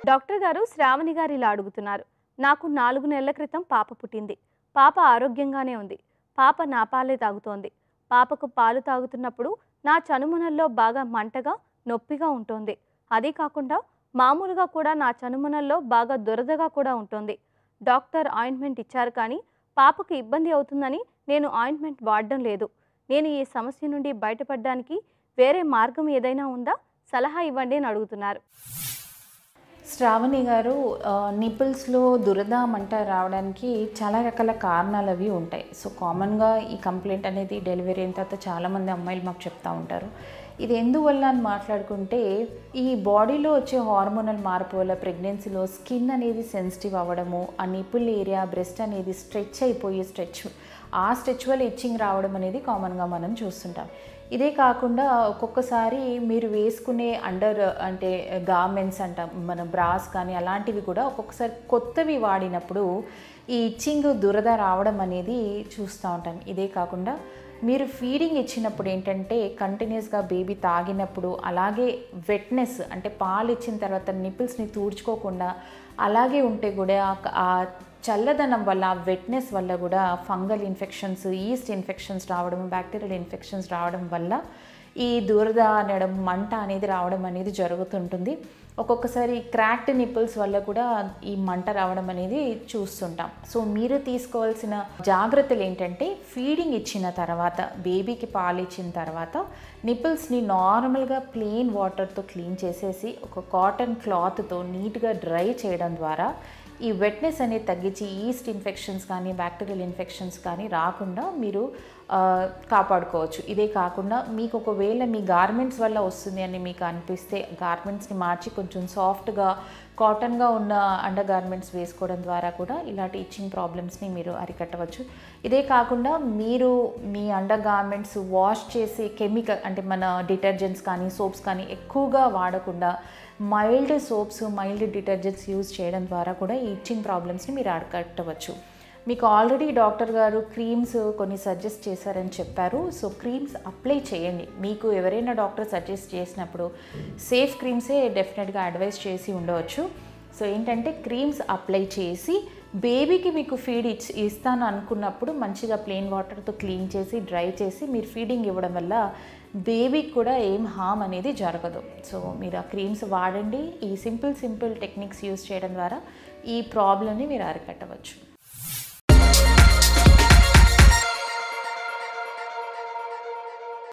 doctor గారు శ్రావణి గారు ఇలా అడుగుతున్నారు నాకు నాలుగు నెలల క్రితం పాప పుట్టింది పాప ఆరోగ్యంగానే ఉంది పాప నా పాలే తాగుతోంది పాపకు పాలు తాగుతున్నప్పుడు నా చనుమనల్లో బాగా మంటగా నొప్పిగా ఉంటుంది అదే కాకుండా మామూలుగా కూడా నా చనుమనల్లో బాగా దురదగా కూడా ఉంటుంది డాక్టర్ ఆయింట్మెంట్ ఇచ్చారు కానీ పాపకు ఇబ్బంది అవుతుందని నేను ఆయింట్మెంట్ వాడడం లేదు నేను ఈ సమస్య నుండి బయటపడడానికి వేరే మార్గం ఏదైనా ఉందా సలహా ఇవ్వండి అని అడుగుతున్నారు శ్రావణి గారు నిపుల్స్లో దురద మంట రావడానికి చాలా రకాల కారణాలు అవి ఉంటాయి సో కామన్గా ఈ కంప్లైంట్ అనేది డెలివరీ అయిన తర్వాత చాలామంది అమ్మాయిలు మాకు చెప్తా ఉంటారు ఇది ఎందువల్ల అని మాట్లాడుకుంటే ఈ బాడీలో వచ్చే హార్మోనల్ మార్పు వల్ల ప్రెగ్నెన్సీలో స్కిన్ అనేది సెన్సిటివ్ అవ్వడము ఆ నిపుల్ ఏరియా బ్రెస్ట్ అనేది స్ట్రెచ్ అయిపోయి స్ట్రెచ్ ఆ స్ట్రెచ్ వల్ల ఇచ్చింగ్ రావడం అనేది కామన్గా మనం చూస్తుంటాం ఇదే కాకుండా ఒక్కొక్కసారి మీరు వేసుకునే అండర్ అంటే గార్మెంట్స్ అంటాం మన బ్రాస్ కానీ అలాంటివి కూడా ఒక్కొక్కసారి కొత్తవి వాడినప్పుడు ఈ ఇచ్చింగ్ దురద రావడం అనేది చూస్తూ ఉంటాం ఇదే కాకుండా మీరు ఫీడింగ్ ఇచ్చినప్పుడు ఏంటంటే కంటిన్యూస్గా బేబీ తాగినప్పుడు అలాగే వెట్నెస్ అంటే పాలు ఇచ్చిన తర్వాత నిపిల్స్ని తూడ్చుకోకుండా అలాగే ఉంటే కూడా ఆ చల్లదనం వల్ల వెట్నెస్ వల్ల కూడా ఫంగల్ ఇన్ఫెక్షన్స్ ఈస్ట్ ఇన్ఫెక్షన్స్ రావడం బ్యాక్టీరియల్ ఇన్ఫెక్షన్స్ రావడం వల్ల ఈ దురద అనడం మంట అనేది రావడం అనేది జరుగుతుంటుంది ఒక్కొక్కసారి క్రాక్డ్ నిపుల్స్ వల్ల కూడా ఈ మంట రావడం అనేది చూస్తుంటాం సో మీరు తీసుకోవాల్సిన జాగ్రత్తలు ఏంటంటే ఫీడింగ్ ఇచ్చిన తర్వాత బేబీకి పాలు ఇచ్చిన తర్వాత నిపుల్స్ని నార్మల్గా ప్లెయిన్ వాటర్తో క్లీన్ చేసేసి ఒక కాటన్ క్లాత్తో నీట్గా డ్రై చేయడం ద్వారా ఈ వెట్నెస్ అనేది తగ్గించి ఈస్ట్ ఇన్ఫెక్షన్స్ కానీ బ్యాక్టీరియల్ ఇన్ఫెక్షన్స్ కానీ రాకుండా మీరు కాపాడుకోవచ్చు ఇదే కాకుండా మీకు ఒకవేళ మీ గార్మెంట్స్ వల్ల వస్తుంది అని మీకు అనిపిస్తే గార్మెంట్స్ని మార్చి కొంచెం సాఫ్ట్గా కాటన్గా ఉన్న అండర్ గార్మెంట్స్ వేసుకోవడం ద్వారా కూడా ఇలాంటి ఇచ్చింగ్ ప్రాబ్లమ్స్ని మీరు అరికట్టవచ్చు ఇదే కాకుండా మీరు మీ అండర్ గార్మెంట్స్ వాష్ చేసి కెమికల్ అంటే మన డిటర్జెంట్స్ కానీ సోప్స్ కానీ ఎక్కువగా వాడకుండా mild soaps mild detergents use చేయడం ద్వారా కూడా ఈ ఇచ్చింగ్ ప్రాబ్లమ్స్ని మీరు అరికట్టవచ్చు మీకు ఆల్రెడీ డాక్టర్ గారు క్రీమ్స్ కొన్ని సజెస్ట్ చేశారని చెప్పారు సో క్రీమ్స్ అప్లై చేయండి మీకు ఎవరైనా డాక్టర్ సజెస్ట్ చేసినప్పుడు సేఫ్ క్రీమ్సే డెఫినెట్గా అడ్వైస్ చేసి ఉండవచ్చు సో ఏంటంటే క్రీమ్స్ అప్లై చేసి బేబీకి మీకు ఫీడ్ ఇచ్చి ఇస్తాను అనుకున్నప్పుడు మంచిగా ప్లెయిన్ వాటర్తో క్లీన్ చేసి డ్రై చేసి మీరు ఫీడింగ్ ఇవ్వడం వల్ల బేబీకి కూడా ఏం హామ్ అనేది జరగదు సో మీరు ఆ క్రీమ్స్ వాడండి ఈ సింపుల్ సింపుల్ టెక్నిక్స్ యూస్ చేయడం ద్వారా ఈ ప్రాబ్లమ్ని మీరు అరికట్టవచ్చు